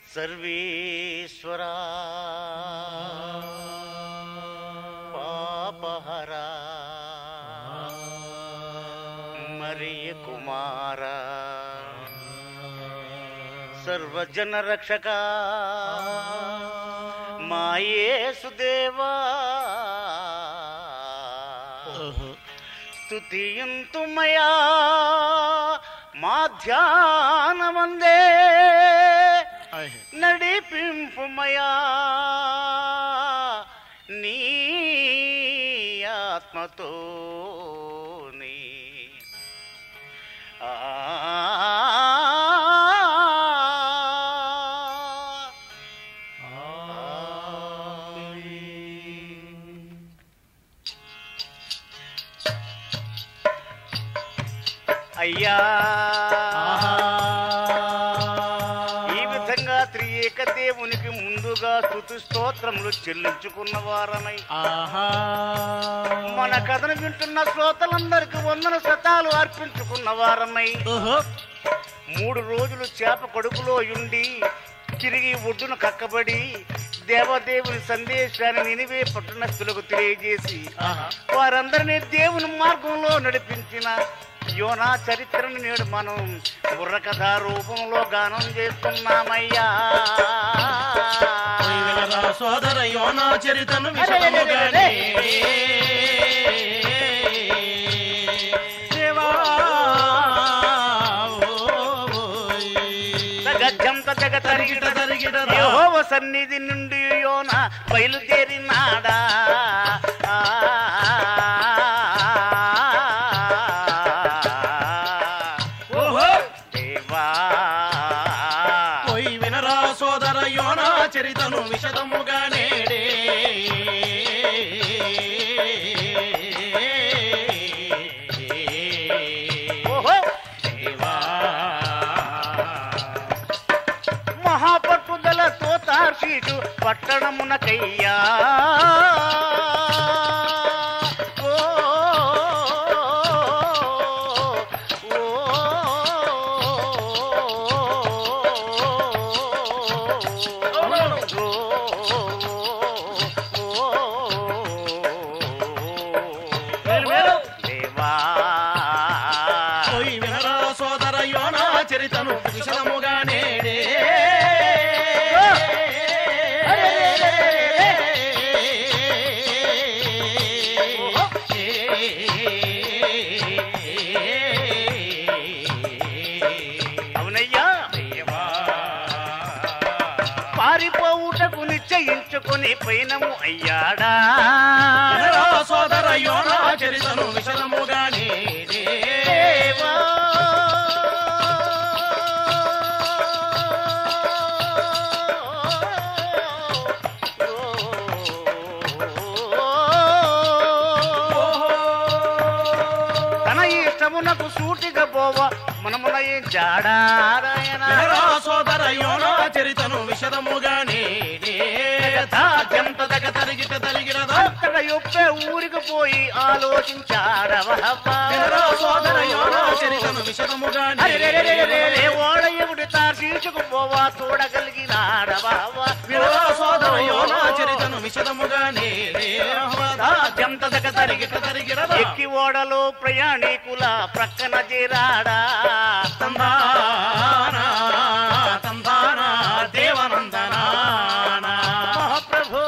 సర్వేశ్వరా పాపహరా మరియ కుమార సర్వజన రక్షక మాయేసుదేవా స్తుతియంతుమయా మా ధ్యానమందే నడిపింపుమయా నీ ఆత్మతో అయ్యా ఈ విధంగా త్రియేక దేవునికి ముందుగా స్తుతి స్తోత్రములు చెల్లించుకున్న వారమై మన కథను వింటున్న శ్రోతలందరికీ వందన శతాలు అర్పించుకున్న వారమై మూడు రోజులు చేప కడుపులో ఉండి తిరిగి ఒడ్డున కక్కబడి దేవదేవుని సందేశాన్ని నినివే పట్టణస్థులకు తెలియజేసి వారందరినీ దేవుని మార్గంలో నడిపించిన యోనా చరిత్రను నేడు మనం బుర్రకథ రూపంలో గానం చేస్తున్నామయ్యా సోదర యోనా చరితను విషయముగానే దేవా జగజ్జంత జగతరిగిట తరిగిట తరిగిట యెహోవ సన్నిధి నుండి యోన బయలుదేరినాడా ఓహో దేవా పోయి వినరా సోదర యోనా చరితను విషదముగా నేడే ఓహో దేవా మహాపట్టుదలతో తార్షీషు పట్టణమునకయ్యా ఓ, ఓ, మేలు, మేలు. దేవా పోయి వినరా సోదర యోనా చరితను విషదముగా నేడే అవునయ్యా పారిపోవుటకు నిశ్చయించుకొని పైనము అయ్యాడా వినరా సోదర యోనా చరితను విషదముగా నేడే దేవా. తన ఇష్టమునకు సూటిగా పోవ మనమున ఏం జాడారాయణ వినరా సోదర యోనా చరితను విషదముగా నేడే జంత దగ తరిగిట తరిగిరదా అంతగా యొప్పే ఊరికి పోయి ఆలోచించాడవహవ్వ. వినరా సోదర యోనా చరితను విషదముగా అరెరెరెరెరెరె, ఓడ ఎగుడి తార్షీషుకు పోవా చూడగలిగినాడవహవ్వ. వినరా సోదర యోనా చరితను విషదముగా నేడే జంత దగ తరిగిట తరిగిరదా ఎక్కి ఓడలో ప్రయాణికుల ప్రక్కన చేరాడా తందానా తందానా దేవనందనానా మహాప్రభు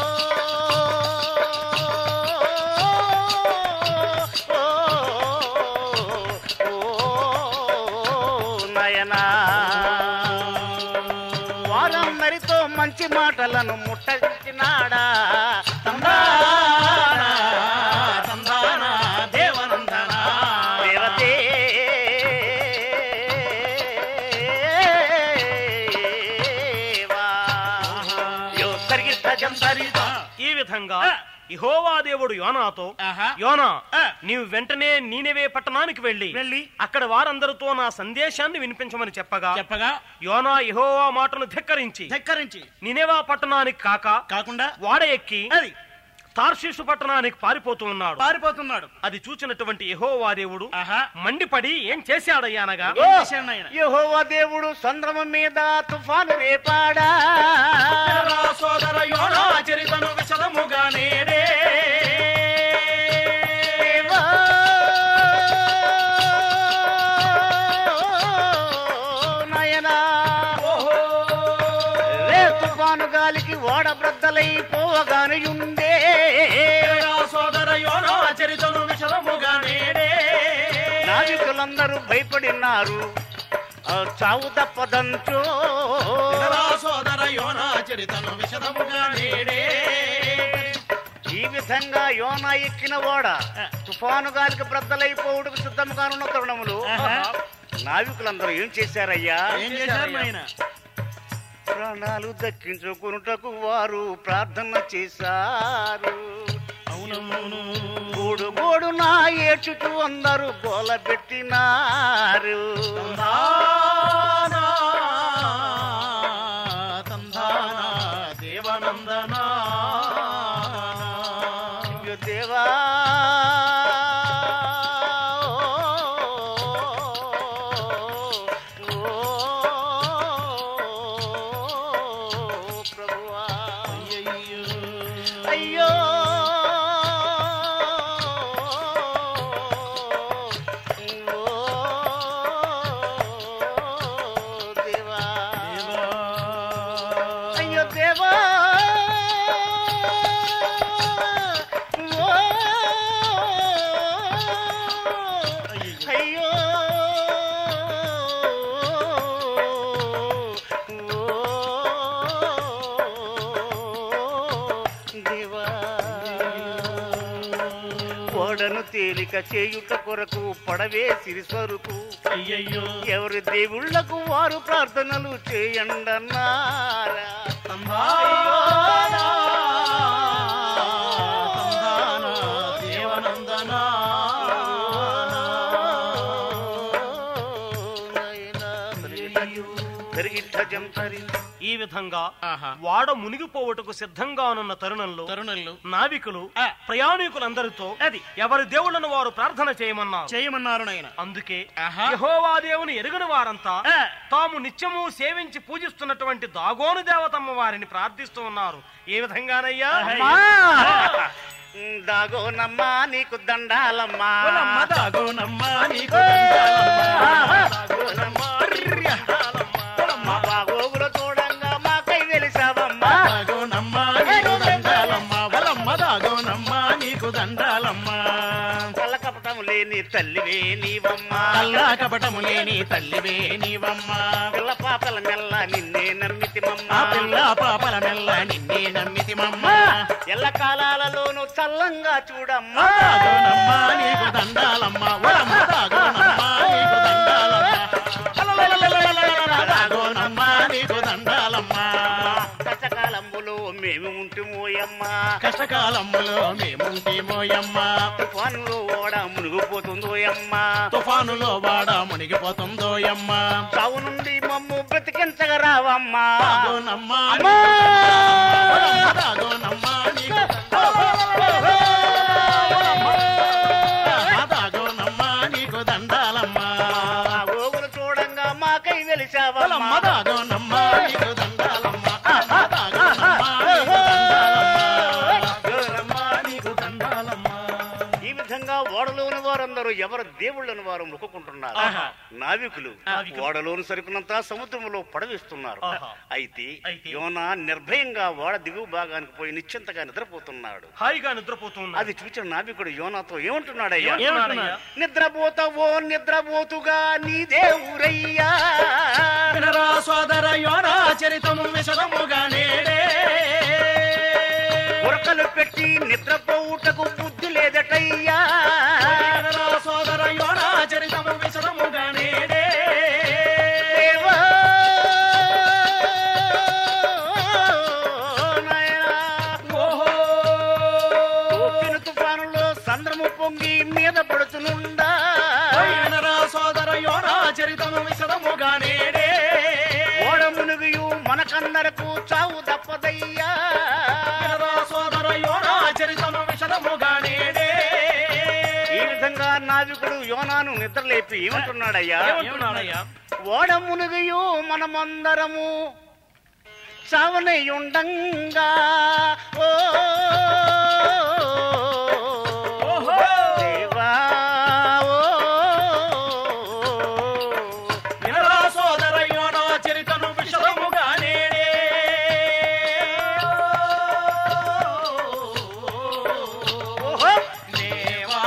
నయనా వారందరితో మంచి మాటలను ముట్టగించినాడా తందానా తందానా దేవనందనా దేవతే ఈ విధంగా ఇహోవా దేవుడు యోనాతో ఆహా. యోనా ఆ. నీవు వెంటనే నీనెవే పట్టణానికి వెళ్ళి వెళ్ళి అక్కడ వారందరితో నా సందేశాన్ని వినిపించమని చెప్పగా చెప్పగా యోనా ఇహోవా మాటను ధిక్కరించి ధిక్కరించి నినేవా పట్టణానికి కాక కాకుండా వాడ ఎక్కి అది తార్షీషు పట్టణానికి పారిపోతూ ఉన్నాడు పారిపోతున్నాడు అది చూచినటువంటి యెహోవా దేవుడు ఆహా మండిపడి ఏం చేశాడయ్యానగా ఏం చేశాడు నాయన? యెహోవా దేవుడు సంద్రమ మీద తుఫాను రేపాడా నా సోదర యోనా చరితను విశదముగా నేడే దేవా. నాయనా ఓహో రే తుఫాను గాలికి ఓడ బ్రద్దలైపోవగానుండే నా సోదర యోనా చరితను విశదముగా నేడే నావికులందరూ భయపడినారు ఆ చావు తప్పదంచో నా సోదర యోనా చరితను విశదముగా నేడే ఈ విధంగా యోనా ఎక్కిన ఓడ తుఫాను గాలికి బ్రద్దలైపోవుటకు సిద్ధముగానున్న తరుణములు ఆహా. నావికులందరూ ఏం చేశారయ్యా ఏం చేశారు నాయన ప్రాణాలు దక్కించుకున్నటకు వారు ప్రార్థన చేశారు అవునవును గోడు గోడు నా ఏడ్చుతూ అందరూ గోల పెట్టినారు తందానా తందానా దేవనందనా అయ్యో దేవా ఓ ప్రభువా అయ్యో ఓ దేవా అయ్యో దేవా ఓ అయ్యో ఓ దేవా ఓడను తేలిక చేయుట కొరకు పడవే సిరిసరుకు అయ్యయ్యో ఎవరి దేవుళ్లకు వారు ప్రార్థనలు చేయండన్నారా తందానా తందానా దేవనందనా పెరిగిట్ట జంతరి ఈ విధంగా ఆహా. వాడ మునిగిపోవుటకు సిద్ధంగానున్న తరుణంలో తరుణులు నావికులు ఆ. ప్రయాణికులందరితో అది. ఎవరి దేవుళ్ళను వారు ప్రార్థన చేయమన్నారు చేయమన్నారు నాయన అందుకే ఆహా. యెహోవా దేవుని ఎరుగని వారంతా ఆ. తాము నిత్యము సేవించి పూజిస్తున్నటువంటి దాగోను దేవతమ్మ వారిని ప్రార్థిస్తూ ఉన్నారు ఏ విధంగానయ్యా అమ్మా! దాగోనమ్మా నీకు దండాలమ్మా ఓలమ్మ దాగోనమ్మ నీకు దండాలమ్మ. దాగోనమ్మా, మా బాగోగులు చూడంగా మాకై వెలిసావమ్మా దాగోనమ్మ నీకు దండాలమ్మ. ఓలమ్మ దాగోనమ్మ నీకు దండాలమ్మ. కళ్ళ కపటం లేని తల్లివే నీవమ్మా కల్లా కపటము లేని తల్లివే నీవమ్మ పిల్ల పాపల మెల్ల నిన్నే ఆ నమ్మితిమమ్మా పిల్ల పాపల మెల్ల నిన్నే నమ్మితిమమ్మ ఎల్ల కాలాలలోనూ చల్లంగా చూడమ్మా దాగోనమ్మ నీకు దండాలమ్మ ఓలమ్మ దాగోనమ్మ నీకు దండాలమ్మ అలలలలలలలల, దాగోనమ్మ నీకు దండాలమ్మ కష్టకాలంబులో మేము ఉంటుమోయమ్మా కష్టకాలములో మేముంటేమోయమ్మ తుఫానులో ఓడ మునిగిపోతుందోయమ్మా తుఫానులో వాడ మునిగిపోతుందోయమ్మ చావు నుండి మమ్ము బ్రతికించగ రావమ్మా దాగోనమ్మ అమ్మా! దాగోనమ్మ నీకు దాగోనమ్మ నీకు దండాలమ్మ ఆ గోగులు చూడంగా మాకై పొలమ్మ వెలిసావమ్మా దాగోనమ్మ నీకు దండాలమ్మ దాగోనమ్మ నీకు దండాలమ్మ నీకు దండాలమ్మ ఈ విధంగా ఓడలోని వారందరూ ఎవరు దేవుళ్ళని వారు మొక్కుకుంటున్నారు ఆహా. నావికులు నావికులు. ఓడలోని సరుకునంతా సముద్రంలో పడవేస్తున్నారు ఆహా. అయితే అయితే. యోనా నిర్భయంగా ఓడ దిగువ భాగానికి పోయి నిశ్చింతగా నిద్రపోతున్నాడు హాయిగా నిద్రపోతూ ఉన్నారు అది చూచిన నావికుడు యోనాతో ఏమంటున్నాడయ్యా ఏమంటున్నాడయ్యా? నిద్రపోతావో నిద్రపోతుగా నీదే ఊరయ్యా వినరా సోదర యోనా చరితము విశదముగా నేడే ఉరకలు పెట్టి నిద్రపోవుటకు బుద్ధి లేదటయ్యా వినరా సోదర యోనా చరితము విశదముగా నేడే దేవా, నాయనా. ఓహో ఊపిన తుఫానులో సంద్రము పొంగి మీద పడుతునుండా వినరా సోదర యోనా చరితము విశదముగా నేడే ఓడ మునుగుయు మనకందరకు చావు తప్పదయ్యా వినరా సోదర యోనా చరితము నిద్ర లేపి ఏమంటున్నాడయ్యా ఏమంటున్నాడయ్యా ఓడ మునుగయు మనమందరము చావనయుండంగా ఓ ఓహో! దేవా ఓ వినరా సోదర యోనా చరితను విషదముగా నేడే ఓహో దేవా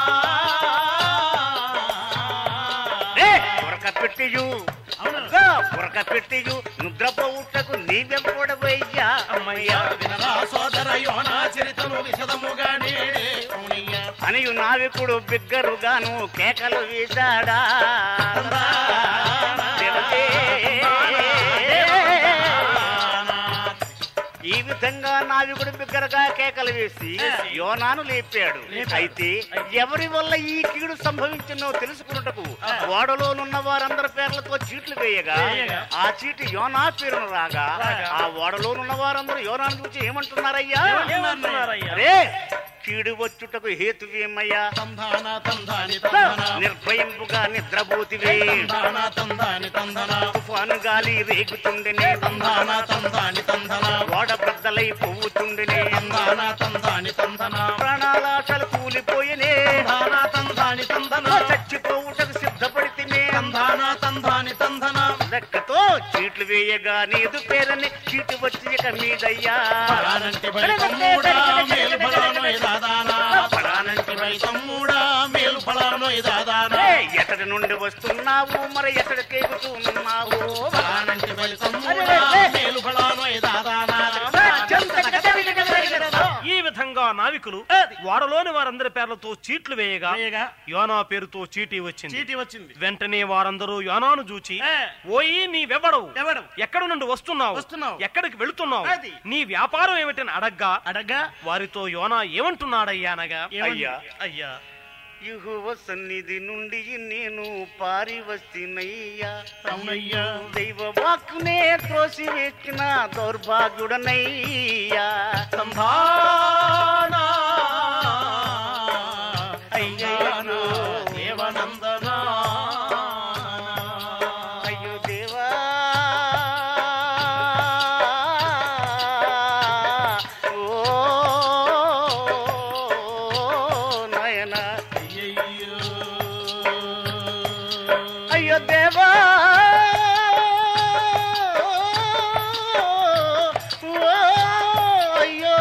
ఏ ఉరక పెట్టియు అవునగా ఉరక పెట్టియు నిద్రపోవుటకు నీవెంపడవయ్యా అమ్మయ్య వినరా సోదర యోనా చరితను విషదముగా నేడే అవునయ్య అనియు నావికుడు బిగ్గరుగాను కేకలు వేశాడా దేవతే. ఈ విధంగా నావికుడు బిగ్గరగా కేకలు వేసి యోనాను లేపాడు అయితే ఎవరి వల్ల ఈ కీడు సంభవించినో తెలుసుకున్నటకు ఓడలోనున్న వారందరి పేర్లతో చీట్లు వేయగా ఆ చీటి యోనా పేరును రాగా ఆ ఓడలోనున్న వారందరూ యోనాను చూసి ఏమంటున్నారయ్యా ఏమంటున్నారయ్యా అరే కీడు వచ్చుటకు హేతువేమయ్యా తందాన తందాని తందన నిర్భయంపుగా నిద్రపోతివే తందాన తందాని తందన తుఫాను గాలి రేగుతుండెనే తందాన తందాని తందన ఓడ బద్దలై పోవుతుండెనే తందాన తందాని తందన ప్రాణాలాశలు కూలిపోయనే తందాన తందాని తందన చచ్చిపోవుటకు సిద్ధపడితేనే తందాన తందాని తందన లెక్కతో చీట్లు వేయగా నీదు పేరని చీటు వచ్చి ఇక మీదయ్యా పరానంటి బై తమ్ముడా మేలు ఫలాను ఇదాదానా పరానంటి బై తమ్ముడా మేలు ఫలాను ఇదాదానా ఏ, ఎక్కడి నుండి వస్తున్నావు మరి ఎక్కడికి ఎగుతున్నావు పరానంటి బై తమ్ముడా మేలు ఫలాను ఇదాదానా ఈ విధంగా నావికులు వాడలోని వారందరి పేర్లతో చీట్లు వేయగా వేయగా యోనా పేరుతో చీటీ వచ్చింది చీటీ వచ్చింది వెంటనే వారందరూ యోనాను చూచి ఏ. ఓయి నీవెవడవు ఎవడు? ఎక్కడి నుండి వస్తున్నావు వస్తున్నావు. ఎక్కడికి వెళుతున్నావు అది. నీ వ్యాపారం ఏమిటని అడగ్గా అడగ్గా వారితో యోనా ఏమంటున్నాడయ్యా అనగా అయ్యా అయ్యా యుహువ సన్నిధి నుండి నేను పారి వస్తున్నయ్యా అవునయ్యా దైవ వాక్కునే త్రోసి వేసిన దౌర్భాగ్యుడనయ్యా సంధానా అయ్యయ్యో. దేవనందనా అయ్యో దేవా ఓ నాయనా అయ్యయ్యో. అయ్యో దేవా ఓ అయ్యో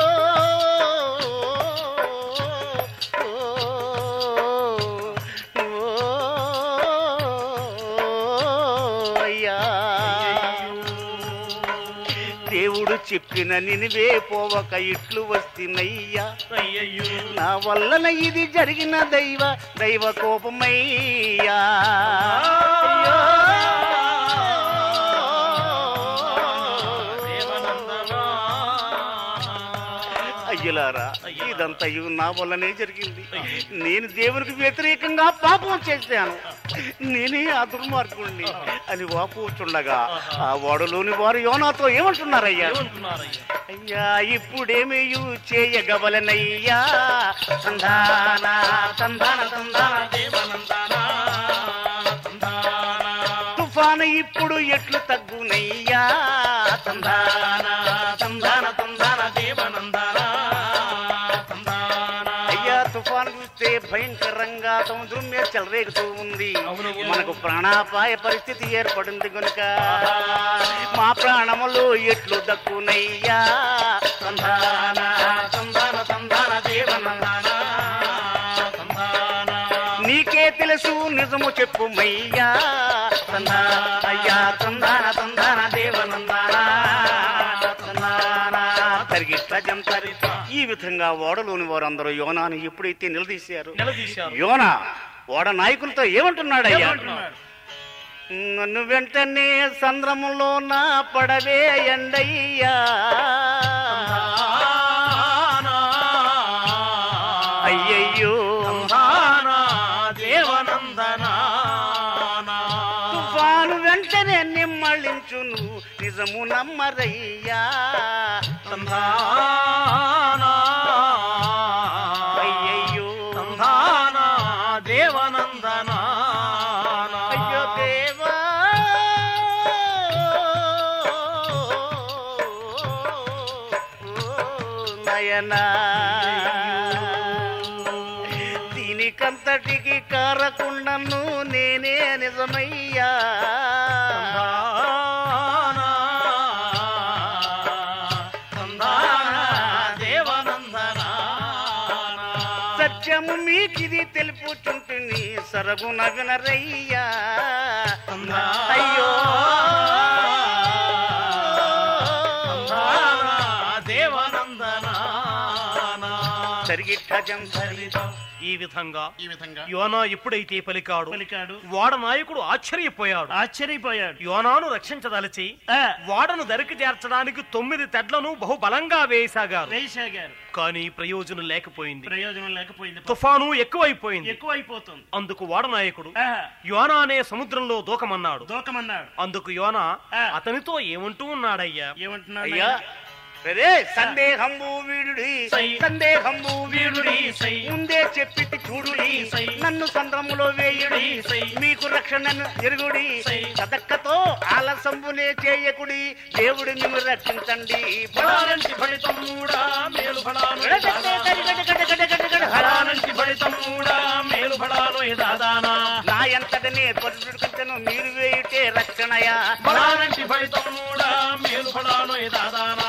ఓ అయ్యా దేవుడు చెప్పిన నినివే పోవక ఇట్లు వస్తున్నయ్యా అయ్యయ్యో. నా వల్లన ఇది జరిగిన దైవ దైవ కోపమయ్యా దేవనందనా. అయ్యలారా ఇదంతయు నా వల్లనే జరిగింది నేను దేవునికి వ్యతిరేకంగా పాపం చేశాను నేనే ఆ దుర్మార్గుణ్ణి అని వాపోచుండగా ఆ ఓడలోని వారు యోనాతో ఏమంటున్నారయ్యా ఏమంటున్నారయ్యా అయ్యా ఇప్పుడేమేయు చేయగవలనయ్యా సంధాన సంధాన సంధాన దేవనందనా. సంధానా. తుఫాను ఇప్పుడు ఎట్లు తగ్గునయ్యా సంధాన సంధాన సంధాన దేవనందనా. సంధానా. అయ్యా తుఫాను చూస్తే భయంకరంగా సముద్రం మీద చెలరేగుతూ ఉంది అవును. మనకు ప్రాణాపాయ పరిస్థితి ఏర్పడింది గనుక మా ప్రాణములు ఎట్లు దక్కునయ్యా సంధాన సంధాన సంధాన దేవనందాన సంధానా. నీకే తెలుసు నిజము చెప్పుమయ్యా సంధాన అయ్యా సంధాన సంధాన దేవనందాన సంధాన తరిగిట్ల జంతరి ఈ విధంగా ఓడలోని వారందరూ యోనాను ఎప్పుడైతే నిలదీశారు నిలదీశారు యోన ఓడ నాయకులతో ఏమంటున్నాడయ్యా ఏమంటున్నాడు? నన్ను వెంటనే సంద్రములో నా పడవే ఎండయ్యా సంధానా. అయ్యయ్యో సంధానా. దేవనందనా. తుఫాను వెంటనే నిమ్మళించును నిజము నమ్మరయ్యా సంధానా. అయ్యయ్యో సంధానా. దేవనందనా చెయ్యనా దీనికంతటికి కారకుండను నేనే నిజమయ్యా తందానా, తందానా, దేవనందనానా. సత్యము మీకిది తెలుపుచుంటుంది సరగున వినరయ్యా అయ్యో తందానా, దేవనందనానా. సరిగిట్ట జంసరితో ఈ విధంగా ఈ విధంగా యోనా ఎప్పుడైతే పలికాడు పలికాడు వాడ నాయకుడు ఆశ్చర్యపోయాడు ఆశ్చర్యపోయాడు యోనాను రక్షించదలిచి ఆ, వాడను దరికి చేర్చడానికి తొమ్మిది తెడ్లను బహుబలంగా వేయసాగారు వేసాగారు కానీ ప్రయోజనం లేకపోయింది ప్రయోజనం లేకపోయింది తుఫాను ఎక్కువైపోయింది ఎక్కువైపోతుంది అందుకు వాడనాయకుడు ఆ, యోనా అనే సముద్రంలో దూకమన్నాడు దూకమన్నాడు అందుకు యోనా ఆ. అతనితో ఏమంటూ ఉన్నాడయ్యా ఏమంటున్నాడు అయ్యా సరే సందేహంబు వీడుడి సై. సందేహంబు వీడుడి సై. ముందే చెప్పితి చూడుడి సై. నన్ను సంద్రములో వేయుడి సై. మీకు రక్షణను ఎరుగుడి సై. సదక్కతో ఆలసంబునే చేయకుడి దేవుడి నిన్ను రక్షించండి ఫలానంటి ఫలితమ్ముడా మేలు ఫలాను ఫలానంటి ఫలితమ్ముడా మేలు ఫలాను దాదానా నా ఎంతటనే పట్టుకుంటను మీరు వేయుటే రక్షణయా ఫలానంటి ఫలితమ్ముడా మేలు ఫలాను దాదానా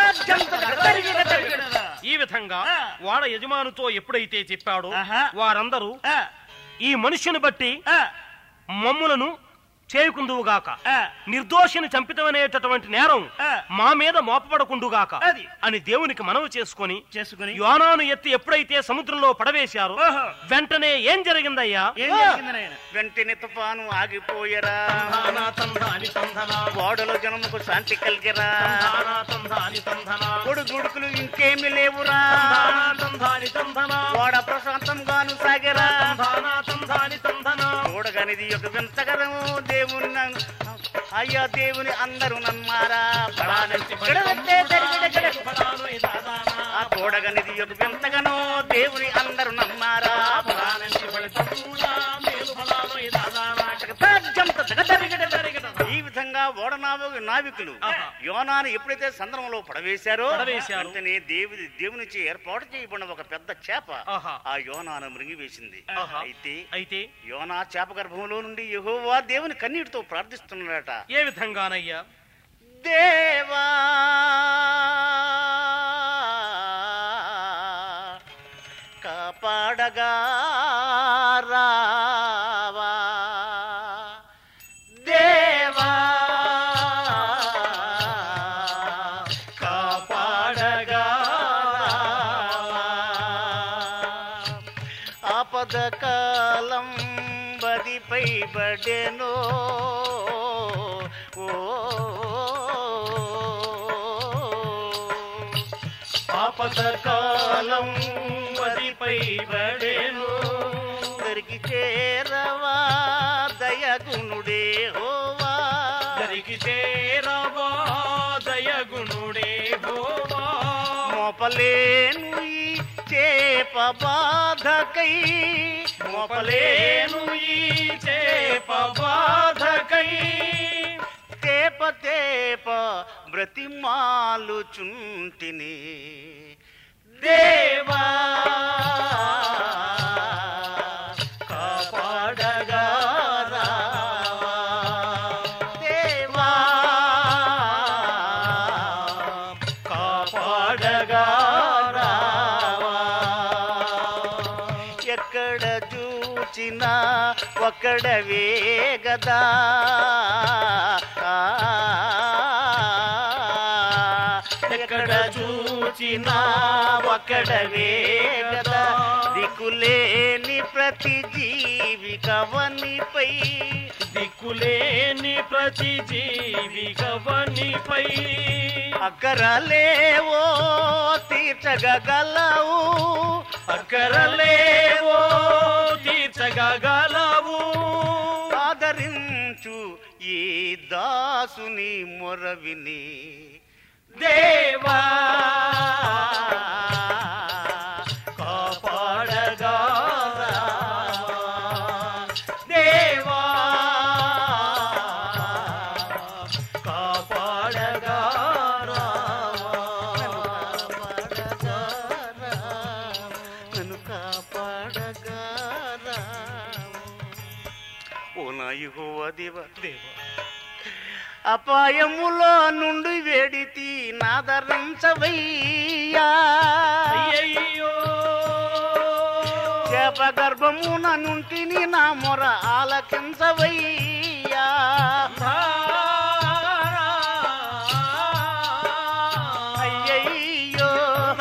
ఈ విధంగా ఆ. వాడ యజమానుతో ఎప్పుడైతే చెప్పాడో ఆహా. వారందరూ ఆ, ఈ మనుష్యుని బట్టి ఆ, మమ్ములను చేయుకుందువుగాక ఆ, నిర్దోషిని చంపితమనేటటువంటి నేరం ఆ. మా మీద మోపబడకుండుగాక అది. అని దేవునికి మనవి చేసుకొని చేసుకుని యోనాను ఎత్తి ఎప్పుడైతే సముద్రంలో పడవేశారో ఓహో. వెంటనే ఏం జరిగిందయ్యా ఏం జరిగింది నాయన వెంటనే తుఫాను ఆగిపోయరా తందానా తందాని తందనా ఓడలో జనముకు శాంతి కలిగిరా తందానా తందాని తందనా కొడుగుడుకులు ఇంకేమి లేవురా తందానా తందాని తందనా ఓడ ప్రశాంతంగాను సాగరా తందానా తందాని తందనా చూడగనిది ఒక వింతకరము దేవుని నన్ను- అయ్యా దేవుని అందరూ నమ్మారా ఫలానంటి గడగట్టే గడగడ గడ. ఫలాను దాదానా ఆ చూడగనిది ఒక వింతగను దేవుని అందరూ నమ్మారా ఫలానంటి ఫలితమ్ముడా మేలు ఫలాను దాదానా తగ్గంత తగదరిగడ దరిగడ. ఈ విధంగా ఓడ నావ- నావికులు ఆహా. యోనాను ఎప్పుడైతే సంద్రంలో పడవేశారో పడవేశారు. వెంటనే దేవుని దేవునిచే ఏర్పాటు చేయబడిన ఒక పెద్ద చేప ఆహా. ఆ యోనాను మృంగివేసింది ఆహా. అయితే అయితే యోనా చేప గర్భంలో నుండి యెహోవా దేవుని కన్నీటితో ప్రార్థిస్తున్నాడట ఏ విధంగానయ్యా దేవా కాపాడగా రావా దేవా కాపాడగా రావా ఆపద కాలం బదిపై బడెనో ఓ ఆపద కాలం బదిపై బడెను దరికి చేరవా దయగుణుడే హోవా దరికి చేరవా దయగుణుడే హోవా మోపలేను ఈ చేప బాధకై మోపలేను మోపలేను ఈ చేప బాధకై తేప తేప బ్రతిమాలుచుంటిని దేవా కాపాడగా రావా. దేవా కాపాడగా రావా. ఎక్కడ చూచినా ఒక్కడవే గదా ఎక్కడ చూచినా ఒక్కడవే గదా దిక్కులేని ప్రతి జీవికవనిపై దిక్కులేని ప్రతి జీవికవనిపై అక్కరలేవో తీర్చగలవు అక్కరలేవో తీర్చగలవు ఆదరించు ఈ దాసుని మొరవిని దేవా కాపాడగా దేవా కాపాడగా దేవ దేవ అపాయములో నుండి వేడితి నాదరించవయ్యా అయ్యయ్యో చేప గర్భమున నుంటిని నా మొర ఆలకించవయ్యా అయ్యయ్యో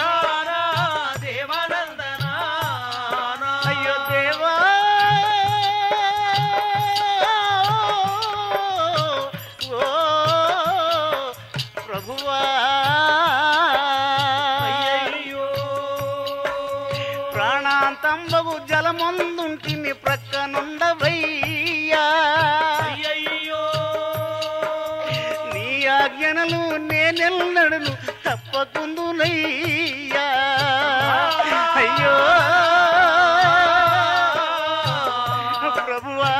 అయ్యో దేవా ఓ ప్రభువా ప్రాణాంతంబగు జలమందుంటిని ప్రక్కనుండవయ్యా నీ ఆజ్ఞనలు నేనెల్లడను తప్పకుందునయ్యా అయ్యో ప్రభువా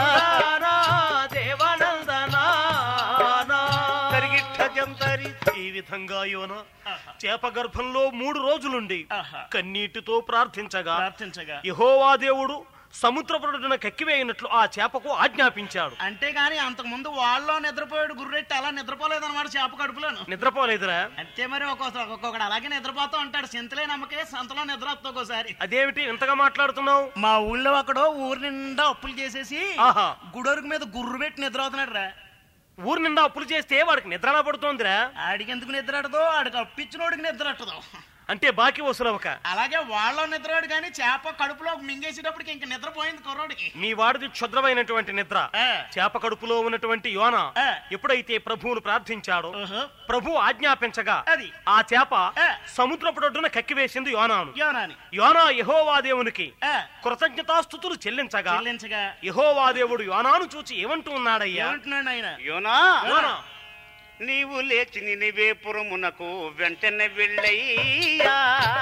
తరిగిట్ట జంతరి ఈ విధంగా యోన చేప గర్భంలో మూడు రోజులుండి కన్నీటితో ప్రార్థించగా ప్రార్థించగా యహోవా దేవుడు సముద్రపుడున కక్కివేయినట్లు ఆ చేపకు ఆజ్ఞాపించాడు అంతేగాని అంతకుముందు వాళ్ళలో నిద్రపోయాడు గుర్రెట్టి అలా నిద్రపోలేదన్నమాట చేప కడుపులోను నిద్రపోలేదురా అంతే మరి ఒక్కోసారి ఒక్కొక్కడు అలాగే నిద్రపోతూ ఉంటాడు సింతలే నమ్మకే సంతలో నిద్ర వస్తుంది ఒక్కోసారి అదేమిటి ఇంతగా మాట్లాడుతున్నావు మా ఊళ్ళో ఒకడు ఊరి నిండా అప్పులు చేసేసి ఆహా గుడొరుకు మీద గుర్రు పెట్టి నిద్ర అవుతున్నాడు రా ఊరు నిండా అప్పులు చేస్తే వాడికి నిద్రలా పడుతోందిరా ఆడికి ఎందుకు నిద్ర అట్టదో ఆడికి అప్పించినోడికి నిద్ర అట్టదు అంటే బాకీ వసూలవక అలాగే వాళ్ళ నిద్రవాడు కానీ చేప కడుపులో మింగేసేటప్పటికి ఇంక నిద్రపోయింది కుర్రోడికి మీ వాడిది క్షుద్రమైనటువంటి నిద్ర ఆ, చేప కడుపులో ఉన్నటువంటి యోన ఆ. ఎప్పుడైతే ప్రభువును ప్రార్థించాడో ఓహో, ప్రభు ఆజ్ఞాపించగా అది ఆ చేప ఆ. సముద్రపుడొడ్డున కక్కివేసింది యోనాను యోనాని యోనా యహోవా దేవునికి ఆ, కృతజ్ఞతాస్థుతులు చెల్లించగా చెల్లించగా యహోవా దేవుడు యోనాను చూచి ఏమంటూ ఉన్నాడయ్యా ఏమంటున్నాడు ఆయన యోనా యోనా నీవు లేచి నినివేపురమునకు వెంటనే వెళ్ళయ్యా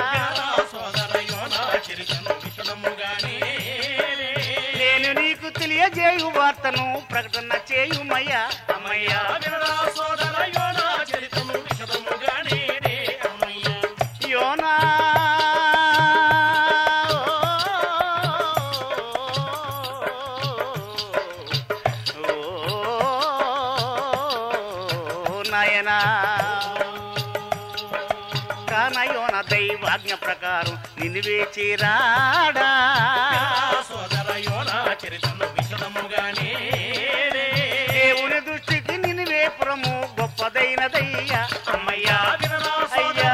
నేను నీకు తెలియజేయు వార్తను ప్రకటన చేయుమయ్యా అమ్మయ్యా యోనా ఓ నాయనా కానయోన దైవాజ్ఞ ప్రకారం నిన్నువే చేరాడా దేవుని దృష్టికి నిన్నువే పురము గొప్పదైనదయ్యా అమ్మయ్యా అయ్యా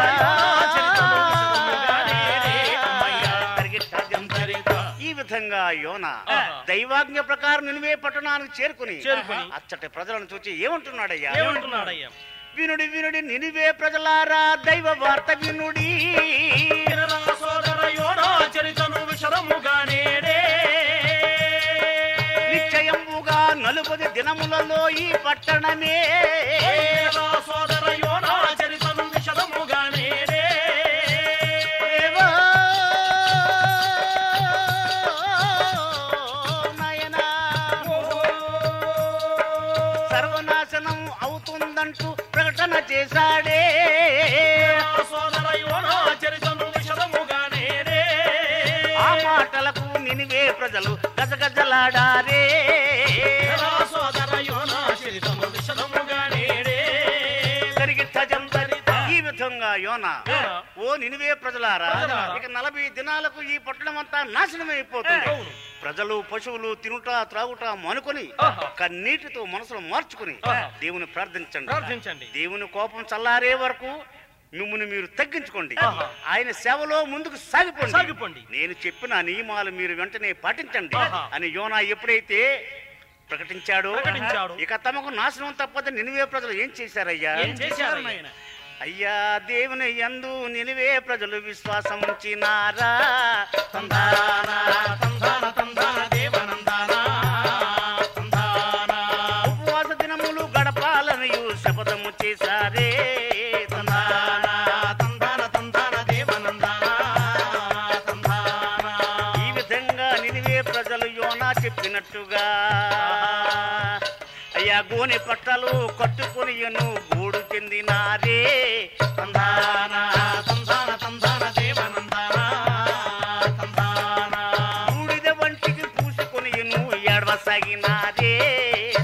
ఈ విధంగా యోన దైవాజ్ఞ ప్రకారం నినువే పట్టణానికి చేరుకుని చేరుకుని. అచ్చటి ప్రజలను చూచి ఏమంటున్నాడయ్యా ఏమంటున్నాడయ్యా వినుడి వినుడి నినివే ప్రజలారా దైవ వార్త వినుడి నిశ్చయముగా నలుపది దినములలో ఈ పట్టణమే దేవా, నాయనా, సర్వనాశనం అవుతుందంటూ ప్రకటన చేశాడే ఆ మాటలకు నినివే ప్రజలు గజగజలాడారే జరిగిట్ట జంతరి. ఈ విధంగా యోన ఓ నినివే ప్రజలారా ప్రజలారా. ఇక నలభై దినాలకు ఈ పట్టణం అంతా నాశనమైపోతుంది అవును. ప్రజలు పశువులు తినుట త్రాగుట మానుకొని ఆహా. కన్నీటితో మనసును మార్చుకుని ఆహా. దేవుని ప్రార్థించండి ప్రార్థించండి దేవుని కోపం చల్లారే వరకు మిమ్మల్ని మీరు తగ్గించుకోండి ఆహా. ఆయన సేవలో ముందుకు సాగిపోండి సాగిపోండి. నేను చెప్పిన నియమాలు మీరు వెంటనే పాటించండి ఆహా. అని యోనా ఎప్పుడైతే ప్రకటించాడో ప్రకటించాడు. ఇక తమకు నాశనం తప్పదని నినివే ప్రజలు ఏం చేశారయ్యా ఏం చేశారయ్యా? అయ్యా దేవుని యందు నినివే ప్రజలు విశ్వాసం ఉంచినారా తందానా, ఉపవాస దినములు గడపాలని శపథము చేశారే తందానా, ఈ విధంగా నినివే ప్రజలు యోనా చెప్పినట్టుగా అయ్యా గోనె పట్టలు కట్టుకుని గూడు చెందినారే తందానా, బూడిద వంటికి పూసుకొని ఏడవసాగినారే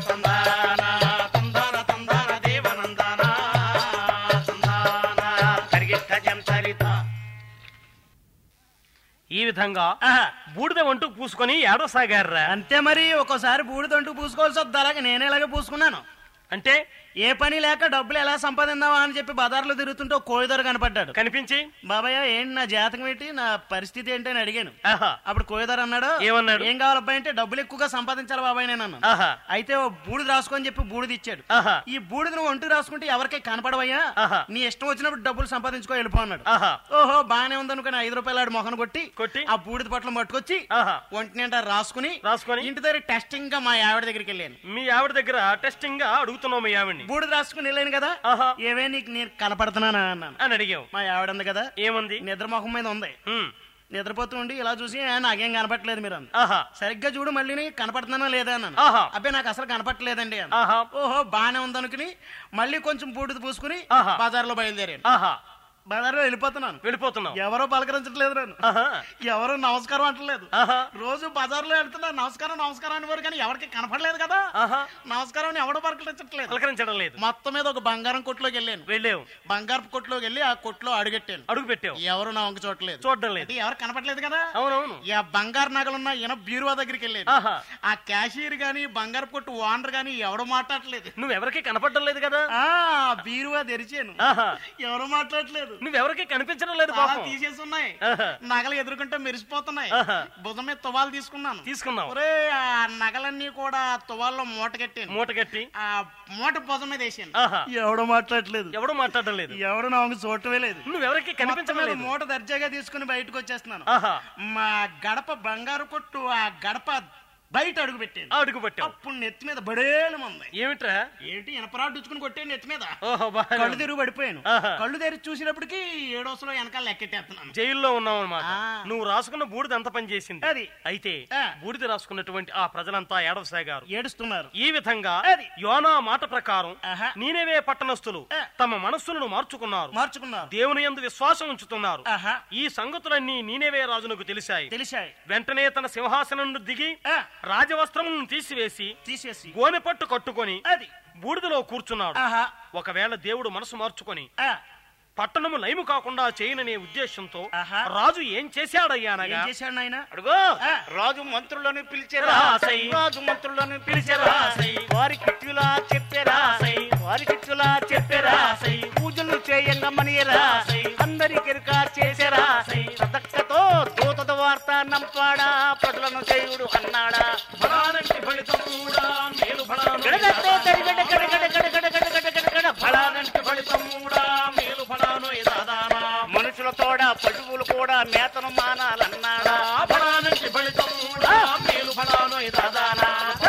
విధంగా ఆహా. బూడిద వంటకు పూసుకొని ఏడవసాగారా అంతే మరి ఒక్కోసారి బూడిదంటూ పూసుకోవాల్సి వద్దు అలాగే నేను ఇలాగే పూసుకున్నాను అంటే ఏ పని లేక డబ్బులు ఎలా సంపాదిందామా అని చెప్పి బజార్లో తిరుగుతుంటే ఒక కోయిదొర కనపడ్డాడు కనిపించి బాబాయ్ ఏంటి నా జాతకం ఏంటి నా పరిస్థితి ఏంటి అని అడిగాను ఆహా అప్పుడు కోయిదొర అన్నాడు ఏమన్నాడు? ఏం కావాలబ్బాయి అంటే డబ్బులు ఎక్కువగా సంపాదించాలి బాబాయ్ నేను అన్నాను ఆహా అయితే ఓ బూడిద రాసుకొని చెప్పి బూడిద ఇచ్చాడు ఆహా ఈ బూడిద నువ్వు ఒంటి రాసుకుంటే ఎవరికీ కనపడవయ్యా ఆహా. నీ ఇష్టం వచ్చినప్పుడు డబ్బులు సంపాదించుకో వెళ్ళిపో అన్నాడు ఆహా ఓహో బానే ఉందనుకుని ఐదు రూపాయలు ఆడు మొహన్ కొట్టి కొట్టి ఆ బూడిద పట్ల పట్టుకొచ్చి ఆహా ఒంటి నిండా రాసుకుని రాసుకొని ఇంటి దగ్గర టెస్టింగ్ గా మా ఆవిడ దగ్గరికి వెళ్ళాను మీ ఆవిడ దగ్గర టెస్టింగ్ గా అడుగుతున్నావు మీ ఆవిడ్ని బూడిద రాసుకుని వెళ్ళాను కదా ఆహా ఏవే నీకు నేను కనపడుతున్నానా అన్నాను అని అడిగావు మా ఆవిడ ఉంది కదా ఏముంది నిద్ర మొహం మీద ఉంది హ్మ్. నిద్రపోతూ ఉండి ఇలా చూసి "ఏ, నాకేం కనపట్లేదు మీరు అంది ఆహా సరిగ్గా చూడు మళ్ళీ నీకు కనపడుతున్నానా లేదా అన్నాను ఆహా అబ్బాయి నాకు అసలు కనపట్లేదండి అన్న ఆహా ఓహో బానే ఉందనుకుని మళ్ళీ కొంచెం బూడిద పూసుకుని ఆహా. బజార్లో బయలుదేరాను ఆహా బజార్లో వెళ్ళిపోతున్నాను వెళ్ళిపోతున్నావు ఎవరో పలకరించట్లేదు నన్ను ఆహా ఎవరు నమస్కారం అంటలేదు ఆహా రోజు బజార్లో వెళ్తున్నా నమస్కారం నమస్కారం అనేవారు కానీ ఎవరికి కనపడలేదు కదా ఆహా నమస్కారం అని ఎవడో పలకరించట్లేదు పలకరించడం లేదు మొత్తం మీద ఒక బంగారం కొట్లోకి వెళ్ళాను వెళ్ళావు బంగారపు కొట్లోకి వెళ్ళి ఆ కొట్లో అడుగెట్టాను అడుగు పెట్టావు ఎవరు నా వంక చూడలేదు చూడడం లేదు అంటే ఎవరు కనపడలేదు కదా అవునవును ఈ ఆ బంగారు నగలున్న ఈయన బీరువా దగ్గరికి వెళ్ళాను ఆహా ఆ క్యాషియర్ గాని బంగారు కొట్టు ఓనర్ గాని ఎవడు మాట్లాడలేదు నువ్వెవరికి కనపడడం లేదు కదా ఆ బీరువా తెరిచాను ఆహా ఎవరు మాట్లాడట్లేదు నువ్వెవరికి కనిపించడం లేదు చాలా పాపం తీసేసి ఉన్నాయి ఆహా. నగలు ఎదుర్కొంటే మెరిసిపోతున్నాయి ఆహా. భుజం మీద తువాలు తీసుకున్నాను తీసుకున్నావు ఒరే ఆ నగలన్నీ కూడా తువాల్లో మూట కట్టాను మూట కట్టి ఆ మూట భుజం మీద వేసాను ఆహా ఎవడు మాట్లాడట్లేదు ఎవడు మాట్లాడడం లేదు ఎవడు నా వంక చూడటమే లేదు నువ్వెవరికి కనిపించడం మొత్తం మీద లేదు మూట దర్జాగా తీసుకుని బయటకు వచ్చేస్తున్నాను ఆహా మా గడప బంగారు కొట్టు ఆ గడప బయట అడుగు పెట్టాను అడుగు పెట్టావు అప్పుడు నెత్తి మీద బడేలు ఉంది ఏమిట్రా ఏంటి ఇనపరాడు ఇచ్చుకుని కొట్టాను నెత్తి మీద ఓహో బాగా కళ్ళు తెరుగు పడిపోయాను ఆహా. కళ్ళు తెరిచి చూసినప్పటికి ఏడోసలో వెనకాల లెక్కెట్టేస్తున్నాను జైల్లో ఉన్నావు అనమాట ఆ. నువ్వు రాసుకున్న బూడిద ఎంత పని చేసింది అది అయితే ఆ. బూడిద రాసుకున్నటువంటి ఆ ప్రజలంతా ఏడవసాగారు ఏడుస్తున్నారు ఈ విధంగా అది. యోనా మాట ప్రకారం ఆహా. నీనేవే పట్టణస్థులు ఆ. తమ మనస్సులను మార్చుకున్నారు మార్చుకున్నారు దేవుని యందు విశ్వాసం ఉంచుతున్నారు ఆహా ఈ సంగతులన్నీ నీనేవే రాజునకు తెలిసాయి తెలిసాయి వెంటనే తన సింహాసనం నుండి దిగి ఆ, రాజవస్త్రములను తీసివేసి తీసేసి గోనె పట్టు కట్టుకొని అది బూడిదలో కూర్చున్నాడు ఆహా ఒకవేళ దేవుడు మనసు మార్చుకొని ఆ, పట్టణము లైము కాకుండా చేయననే ఉద్దేశంతో ఆహా. రాజు ఏం ఏం చేశాడయ్యానగా చేశాడు నాయన అడుగో ఆ. రాజు మంత్రులను పిలిచారా రాసై. రాజు మంత్రులను పిలిచారా రాసై. వారికి ఇట్లా చెప్పారా రాసై. వారికి ఇట్లా చెప్పారా రాసై. పూజలు చేయంగా మనియరా రాసై. అందరికెరుక చేశారా రాసై. సదక్కతో దూతద వార్త నంపాడా ప్రజలను చేయుడు అన్నాడా ఫలానంటి ఫలితం కూడా మేలు ఫలాను గడగడ్డే గడగడ గడగడ గడగడ గడగడ గడగడ ఫలానంటి ఫలానంటి ఫలితం కూడా మేలు ఫలాను ఎదాదానా మనుషుల తోడ పశువులు కూడా మేతను మానాలన్నాడా ఫలానంటి ఫలితం కూడా మేలు ఫలాను ఎదాదానా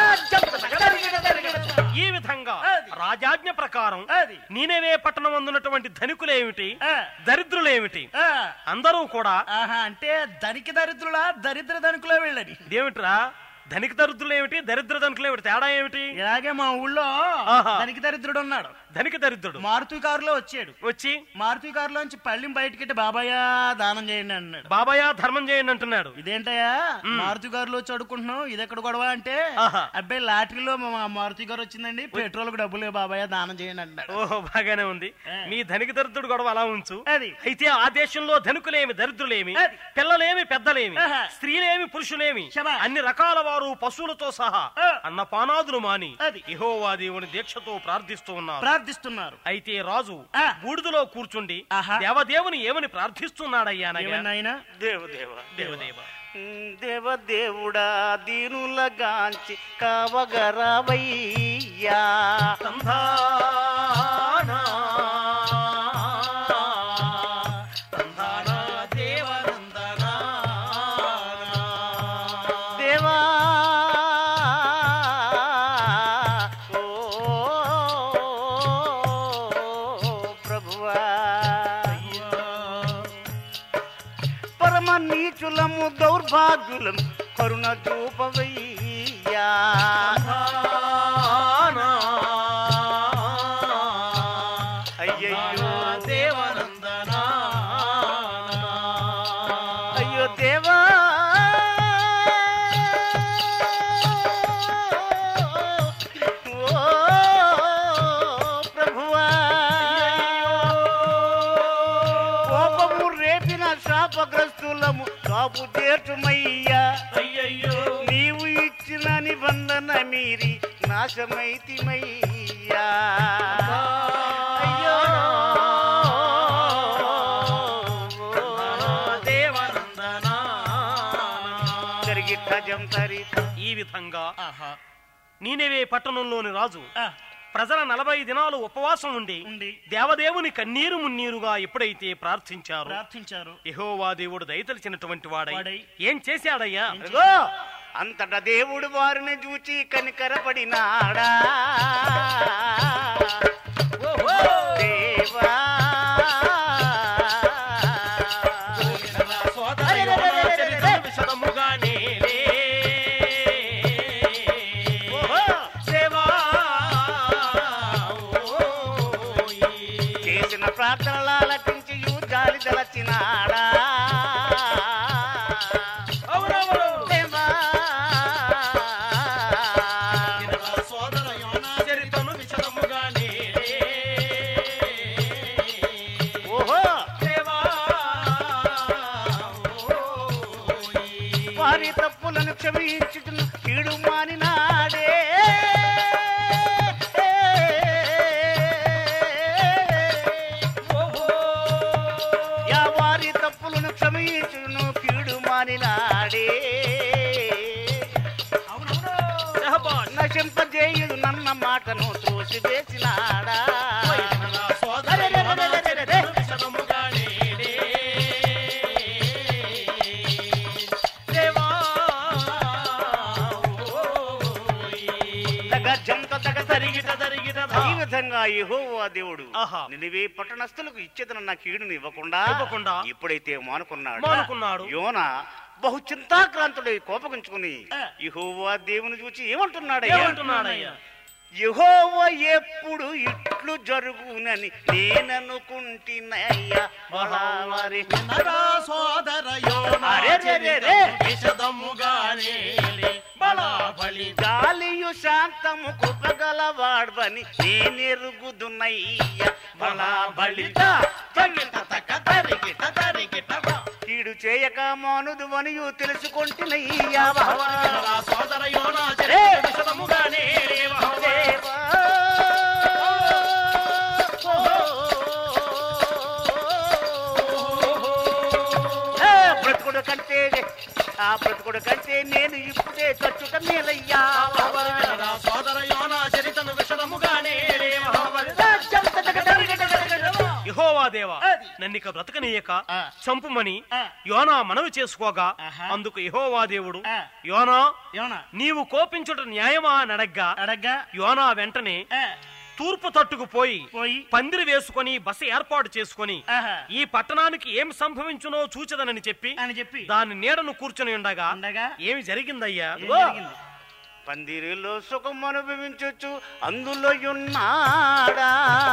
ఈ విధంగా అది. రాజాజ్ఞ ప్రకారం అది నీనేవే పట్టణం అందున్నటువంటి ధనికులేమిటి ఆ, దరిద్రులేమిటి ఆ, అందరూ కూడా ఆహా అంటే ధనిక దరిద్రులా దరిద్ర ధనికులా వెళ్ళని ఇదేమిట్రా ధనిక దరిద్రులు ఏమిటి దరిద్ర ధనికులు ఏమిటి తేడా ఏమిటి ఇలాగే మా ఊళ్ళో ఆహా. ధనిక దరిద్రుడు ఉన్నాడు ధనిక దరిద్రుడు మారుతి కారులో వచ్చాడు వచ్చి మారుతి కారులోంచి పళ్ళిం బయటకెట్టి బాబాయ్ దానం చేయండి అన్నాడు బాబాయ్ ధర్మం చేయండి అంటున్నాడు ఇదేంటయ్యా మారుతి కారులో చదువుకుంటున్నాం ఇది ఎక్కడ గొడవ అంటే ఆహా. అబ్బాయి లాటరీలో మా మారుతి గారు వచ్చిందండి పెట్రోల్ కు డబ్బులు లేవు బాబాయ్ దానం చేయండి అన్నాడు ఓహో బాగానే ఉంది ఆ. మీ ధనిక దరిద్రుడు గొడవ అలా ఉంచు అది అయితే ఆ దేశంలో ధనికులేమి దరిద్రులేమి అది. పిల్లలేమి పెద్దలేమి ఆహా. స్త్రీలేమి పురుషులేమి శభా. అన్ని రకాల వారు పశువులతో సహా ఆ. అన్నపానాదులు మాని అది. యెహోవా దేవుని దీక్షతో ప్రార్థిస్తూ ఉన్నారు ప్రార్థిస్తున్నారు అయితే రాజు ఆ. బూడిదలో కూర్చుండి ఆహా. దేవదేవుని ఏమని ప్రార్థిస్తున్నాడయ్యానగా ఏమన్నాయినా దేవదేవ దేవదేవ దేవదేవుడా దీనులగాంచి కావగరవయ్యా సంధానా సంధానా దేవనందనా దేవా ఓ ప్రభువా పరమ నీచులము దౌర్భాగ్యులం కరుణ చూపవయ్యా అయ్యయ్యో దేవనందనా అయ్యో దేవా ఓ ప్రభువా కోపము రేపిన శాపగ్రస్తులము కాపు చేర్చుమయ్యా అయ్యయ్యో నీవు ఇచ్చిన నిబంధన మీరి నాశమైతిమయ్యా అయ్యో దేవనందనా జరిగిట్ట జంతరిత ఈ విధంగా ఆహా నీనెవే పట్టణంలోని రాజు ఆ, ప్రజల నలభై దినాలు ఉపవాసం ఉండి ఉండి దేవదేవుని కన్నీరు మున్నీరుగా ఎప్పుడైతే ప్రార్థించారు ప్రార్థించారు యెహోవా దేవుడు దయతలిచినటువంటి వాడై వాడై. ఏం చేశాడయ్యా అదిగో అంతటా దేవుడు వారిని చూచి కనికరపడినాడా దేవా విషదముగా నేలే. దేవా, చేసిన ప్రార్థనలు ఆలకించి జాలి దలచినాడా అవునవును. దేవా సోదర యోనా చరితను విషదముగా నేలే. ఓహో దేవా, వారి తప్పులను క్షమించుతున్న కీడు మానినాడే యా వారి తప్పులను క్షమించును కీడు మానినాడే షహబాష్. నశింపజేయుడు నన్న మాటను త్రోసివేసినాడా సోదర యోనా చరితను విషదముగా నేలే. దేవా, తగ జంత తగ తరిగిట తరిగిట ధా. ఈ విధంగా యెహోవా దేవుడు ఆహా. నినివే పట్టణస్థులకు ఇచ్చేతనన్న కీడుని ఇవ్వకుండా ఇవ్వకుండా ఇప్పుడైతే మానుకున్నాడు మానుకున్నాడు. యోన బహు చింతాక్రాంతుడై కోపగించుకుని ఆ. యెహోవా దేవుని చూచి ఏమంటున్నాడు ఏమంటున్నాడయ్యా యెహోవ ఎప్పుడు ఇట్లు జరుగునని నేననుకుంటున్నయ్యా బలావారి. వినరా సోదర యోనా అరే రే రే రే. చరితము విషదముగా నేలే. బలాబలి గాలియు శాంతము కృపగలవాడ్వని నేనెరుగుదున్నయ్యా బలాబలి తగిట తక తరిగిట తరిగిట బా. కీడు చేయక మానుదు వనియు తెలుసుకుంటున్నయ్యా వినరా సోదర యోనా రే. చరితము విషదముగా నేలే. దేవా. ఏ, బ్రతుకుడు కంటే ఆ బ్రతుకుడు కంటే నేను ఇప్పుడే ఖర్చుట మేలయ్యా వినరా సోదర యోనా చరితను విషదముగా నేలే. యెహోవా దేవా నన్నిక బ్రతకనీయక ఆ. చంపుమని ఆ. యోనా మనవి చేసుకోగా ఆహా. అందుకు యెహోవా దేవుడు ఆ. యోనా యోనా నీవు కోపించుట న్యాయమా అని అడగ్గా అడగ్గా యోనా వెంటనే ఆ, తూర్పు తట్టుకు పోయి పోయి పందిరి వేసుకొని బస ఏర్పాటు చేసుకొని ఆహా, ఈ పట్టణానికి ఏం సంభవించునో చూచదనని చెప్పి అని చెప్పి దాని నీడను కూర్చొని ఉండగా ఉండగా ఏమి జరిగిందయ్యా ఏం జరిగింది? పందిరిలో సుఖం అనుభవించొచ్చు అందులో ఉన్నాడా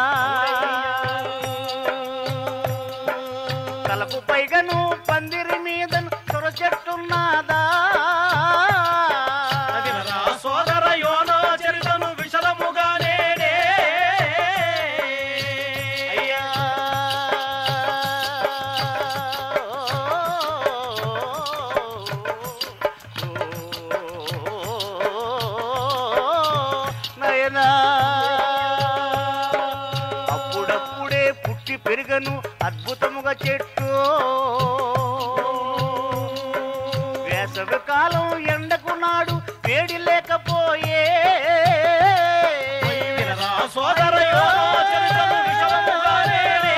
తలకు పైగను పందిరి మీద సొర చెట్టున్నాదా వినరా సోదర యోనా చరితను విషదముగా నేడే అయ్యా నయనా అప్పుడప్పుడే పుట్టి పెరుగను అద్భుతముగా చెట్టు వేసవి కాలం ఎండకు నాడు వేడి లేకపోయే వినరా సోదర యోనా చరితను విషదముగా నేడే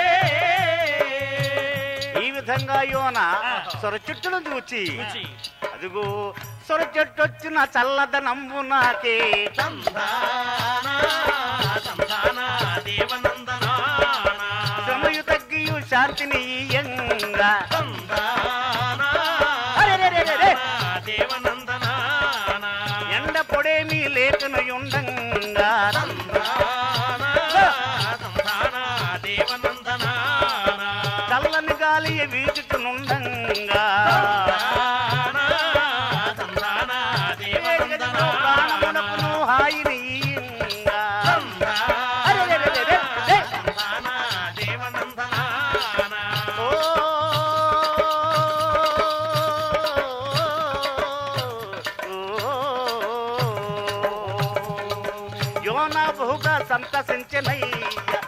ఈ విధంగా యోన సొర చెట్టును చూచి చూచి, అదిగో సొర చెట్టు వచ్చిన చల్లదనంబు నాకే తందానా, తందానా, దేవనందనానా. శ్రమయు తగ్గియు శాంతిని ఇయ్యంగా తందానా, అరెరెరెరెరె. దేవనందనానా. ఎండ పొడేమి లేకను ఉండంగా తందానా, తందానా, దేవనందనానా. చల్లని గాలి వీచుతునుండంగా తందానా, తందానా, దేవనందనానా. ప్రాణమునకును హాయిని ఇయ్యంగా తందానా, అరెరెరెరెరె. తందానా, దేవనందనానా. ఓ వచ్చనయ్యా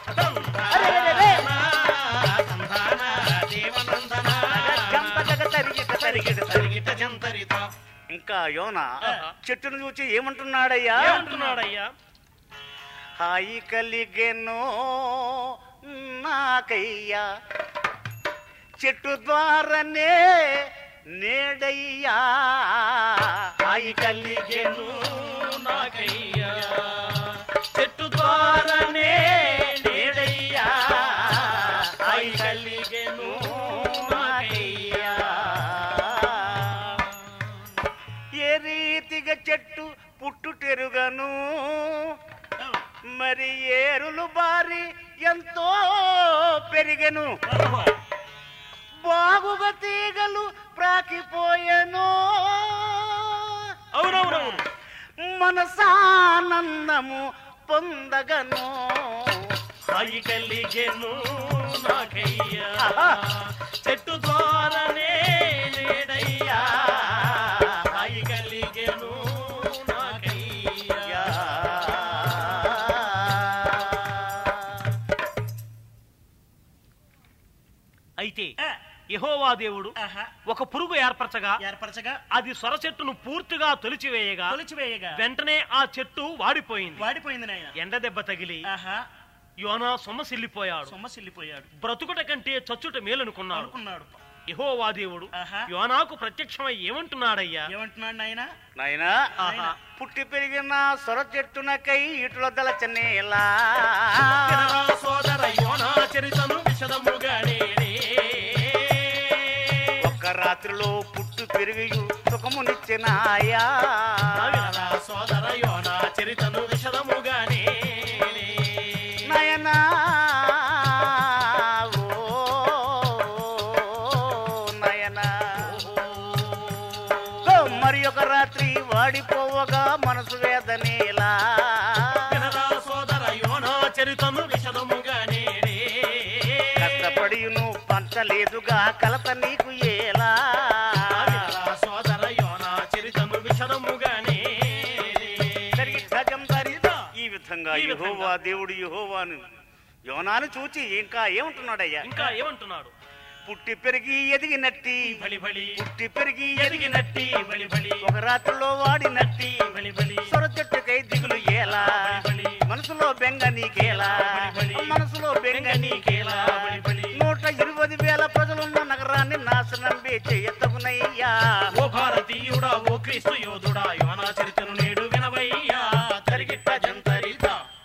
జంప జగ తరిగిట తరిగిట తరిగిట. ఇంకా యోన చెట్టును చూచి ఏమంటున్నాడయ్యా ఏమంటున్నాడయ్యా హాయి కలిగెను నాకయ్యా చెట్టు ద్వారానే నేడయ్యా హాయి కలిగెను నాకయ్యా చెట్టు ద్వారానే నేడయ్యా హాయి కలిగెను నాకయ్యా ఏ రీతిగా చెట్టు పుట్టుటెరుగను మరి ఏరులు బారి ఎంతో పెరిగెను బాగుగా తీగలు ప్రాకిపోయెను అవునవునవును మనసానందము పొందగను హాయి కలిగెను నాకయ్యా ఆహా. చెట్టు ద్వారానే నేడయ్యా హాయి కలిగెను నాకయ్యా అయితే యెహోవా దేవుడు ఒక పురుగు ఏర్పరచగా ఏర్పరచగా అది సొర చెట్టును పూర్తిగా తొలిచివేయగా తొలిచివేయగా వెంటనే ఆ చెట్టు వాడిపోయింది వాడిపోయింది నాయన ఎండ దెబ్బ తగిలి ఆహా యోనా సొమ్మసిల్లిపోయాడు సొమ్మసిల్లిపోయాడు బ్రతుకుట కంటే చచ్చుట మేలనుకున్నాడు అనుకున్నాడు యెహోవా దేవుడు ఆహా. యోనాకు ప్రత్యక్షమై ఏమంటున్నాడయ్యా ఏమంటున్నాడు నాయన నాయనా ఆహా. పుట్టి పెరిగిన సొర చెట్టునకై ఇటుల దళచనేలా వినరా సోదర యోనా చరితను విశదముగానే ఒక్క రాత్రిలో పుట్టు పెరిగి సుఖమునిచ్చినాయా వినరా సోదర యోనా చరితను విశదముగానే నయనా ఓ నయనా ఓ, మరి ఒక రాత్రి వాడిపోవగా మనసు వేదనేలా వినరా సోదర యోనా చరితను విశదముగానే కష్టపడిను పంచలేదుగా కలత నీకు ఏలా వినరా సోదర యోనా చరితను విశదముగానే సరి సజం సరిదా. ఈ విధంగా ఈ విధంగా. యెహోవా దేవుడు యెహోవాను యోనాను చూచి ఇంకా ఏమంటున్నాడయ్యా ఇంకా ఏమంటున్నాడు పుట్టి పెరిగి ఎదిగినట్టి బలి బలి పుట్టి పెరిగి ఎదిగినట్టి బలి బలి ఒక రాత్రిలో వాడినట్టి బలి బలి సొర చెట్టుకై దిగులు ఏలా బలి బలి మనసులో బెంగ నీకేలా బలి బలి. మనసులో బెంగ నీకేలా బలి బలి. నూట ఇరవై వేల ప్రజలున్న నగరాన్ని నాశనం చేయతగునయ్యా ఓ భారతీయుడా ఓ క్రీస్తు యోధుడా యోనా చరితను నేడు వినవయ్యా తరిగిట్ట జంతరిత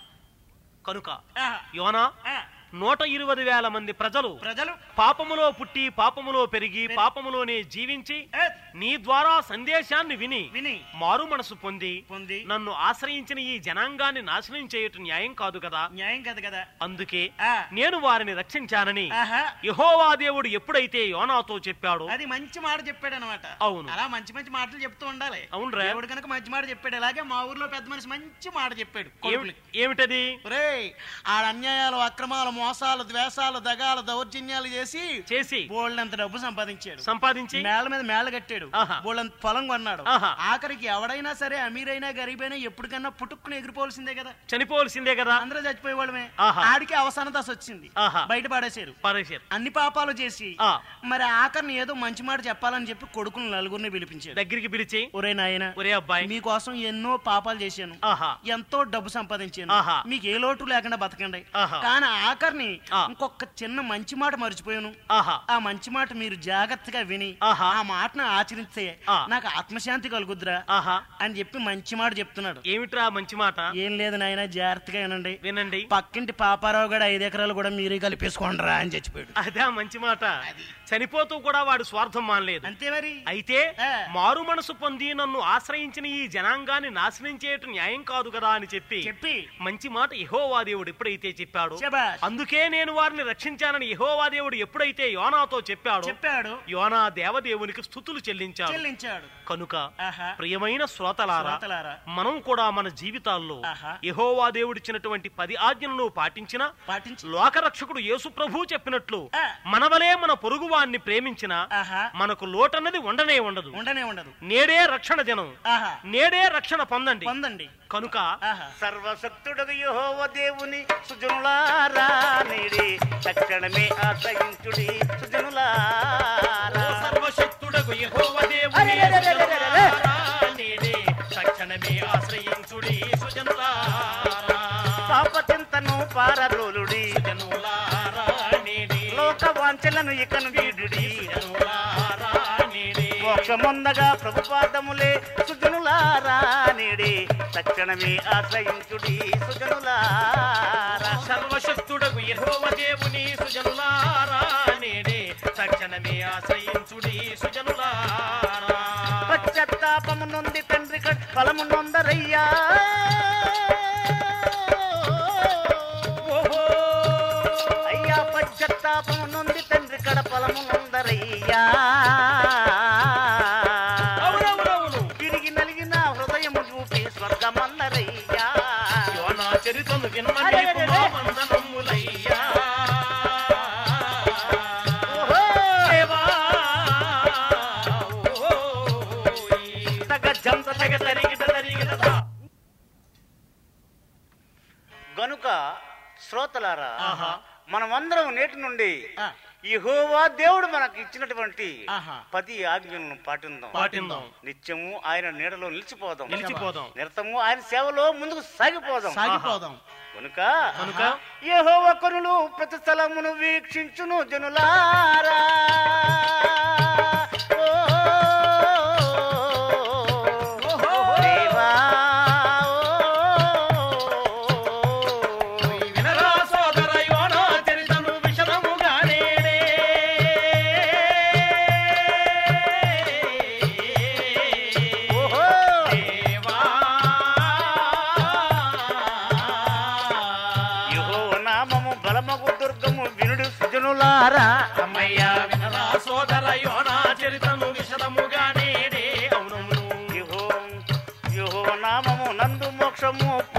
కనుక ఆహా. యోనా ఆ, నూట ఇరవై వేల మంది ప్రజలు ప్రజలు పాపములో పుట్టి పాపములో పెరిగి పాపములోనే జీవించి ఏ, నీ ద్వారా సందేశాన్ని విని విని మారు మనసు పొంది పొంది నన్ను ఆశ్రయించిన ఈ జనాంగాన్ని నాశనం చేయటం న్యాయం కాదు కదా న్యాయం కదా కదా అందుకే ఆ, నేను వారిని రక్షించానని ఆహా యెహోవా దేవుడు ఎప్పుడైతే యోనాతో చెప్పాడో అది మంచి మాట చెప్పాడు అనమాట అవును. అలా మంచి మంచి మాటలు చెప్తూ ఉండాలి అవునురా. దేవుడు కనుక మంచి మాట చెప్పాడు అలాగే మా ఊర్లో పెద్ద మనిషి మంచి మాట చెప్పాడు ఏమి- కొడుకులకి. ఏమిటది ఒరేయ్ ఆడ అన్యాయాలు అక్రమాలు మోసాలు ద్వేషాలు దగాలు దౌర్జన్యాలు చేసి చేసి బోళ్ళంత డబ్బు సంపాదించాడు సంపాదించి మేళ్ళ మీద మేళ్ళ కట్టాడు ఆహా. బోళ్ళంత పొలం కొన్నాడు ఆహా. ఆఖరికి ఎవడైనా సరే అమీరైనా గరీబైనా ఎప్పటికన్నా పుట్టుకుని ఎగిరిపోవాల్సిందే కదా చనిపోవలసిందే కదా అందరూ చచ్చిపోయేవాళ్ళమే ఆహా. ఆడికి అవసాన దశ వచ్చింది ఆహా. బయట పడేశారు పరేశారు అన్ని పాపాలు చేసి ఆ. మరి ఆఖరిని ఏదో మంచి మాట చెప్పాలని చెప్పి కొడుకుని నలుగురిని పిలిపించాడు దగ్గరికి పిలిచి ఒరే నాయన ఒరే అబ్బాయి మీకోసం ఎన్నో పాపాలు చేశాను ఆహా ఎంతో డబ్బు సంపాదించాను ఆహా. మీకు ఏ లోటు లేకుండా బతకండి ఆహా. కానీ ఆఖరిని ఆ. ఇంకొక చిన్న మంచి మాట మర్చిపోయాను ఆహా ఆ మంచి మాట మీరు జాగ్రత్తగా విని ఆహా. ఆ మాటను ఆచరిస్తే ఆ. నాకు ఆత్మశాంతి కలుగుద్దురా ఆహా అని చెప్పి మంచి మాట చెప్తున్నాడు ఏమిట్రా మంచి మాట ఏం లేదు నాయన జాగ్రత్తగా వినండి వినండి పక్కింటి పాపారావు గడ ఐదు ఎకరాలు కూడా మీరే కలిపేసుకోండిరా అని చచ్చిపోయాడు అదే మంచి మాట చనిపోతూ కూడా వాడు స్వార్థం మానలేదు అంతే మరి అయితే ఆ. మారు మనసు పొంది నన్ను ఆశ్రయించిన ఈ జనాంగాన్ని నాశనం చేయటం న్యాయం కాదు కదా అని చెప్పి చెప్పి మంచి మాట యెహోవా దేవుడు ఎప్పుడైతే చెప్పాడో శభాష్. అందుకే నేను వారిని రక్షించానని యెహోవా దేవుడు ఎప్పుడైతే యోనాతో చెప్పాడో చెప్పాడు యోనా దేవదేవునికి స్థుతులు చెల్లించాడు చెల్లించాడు చెల్లించాడు కనుక ఆహా ప్రియమైన శ్రోతలారా శ్రోతలారా. మనం కూడా మన జీవితాల్లో ఆహా. యెహోవా దేవుడిచ్చినటువంటి పది ఆజ్ఞలను పాటించిన పాటించి లోకరక్షకుడు యేసు ప్రభు చెప్పినట్లు ఆ. మనవలే మన పొరుగువాన్ని ప్రేమించిన ఆహా మనకు లోటన్నది ఉండనే ఉండదు ఉండనే ఉండదు నేడే రక్షణ దినం ఆహా నేడే రక్షణ పొందండి పొందండి కనుక ఆహా సర్వశక్తుడగు యెహోవ దేవుని సుజనులారా నేడి తక్షణమే ఆశ్రయించుడి సుజనులారా సర్వశక్తుడగు యెహోవా దేవుని అరెరెరెరెరెరెరె. సుజనులారా నేడే తక్షణమే ఆశ్రయించుడి సుజనులారా పాప చింతను పారద్రోలుడి సుజనులారా నేడే లోక వాంఛలను ఇకను వీడుడి సుజనులారా నేడే మోక్షముందగా ప్రభుపాదములే సుజనులారా నేడి తక్షణమే ఆశ్రయించుడి సుజనులారా సర్వశక్తుడగు యెహోవ దేవుని సుజనులారా నేడే తక్షణమే ఆశ్రయించుడి సుజనులారా పశ్చాత్తాపము నొంది తండ్రి కడ్ ఫలము నొందరయ్యా ఓహో అయ్యా పశ్చాత్తాపము నొంది తండ్రి కడ ఫలము నొందరయ్యా అవునవునవును తిరిగి నలిగిన హృదయము చూపి స్వర్గమన్నరయ్యా యోనా చరితను విన్న అరే, నీకు అరే, మా అరే. వందనములయ్యా ఓహో! దేవా, ఓయ్. తగ జంత తగ తరిగిట తరిగిట తా. గనుక శ్రోతలారా ఆహా. మనమందరం నేటి నుండి ఆ, యెహోవా దేవుడు మనకు ఇచ్చినటువంటి ఆహా పది ఆజ్ఞలను పాటిందాం పాటిందాం నిత్యము ఆయన నీడలో నిలిచిపోదాం నిలిచిపోదాం నిరతము ఆయన సేవలో ముందుకు సాగిపోదాం సాగిపోదాం కనుక కనుక యెహోవా కనులు ప్రతి స్థలమును వీక్షించును జనులారా ఓ, ఓహో. దేవా, ఓ. వినరా సోదర యోనా చరితను విషదముగా నేడే. ఓహో. దేవా. యెహోవా నామము బలమగు దుర్గము వినుడు సుజనులారా అమ్మయ్యా వినరా సోదర యోనా చరితను విషదముగా నేడే అవునవును యెహో యెహోవా నామము నందు మోక్షము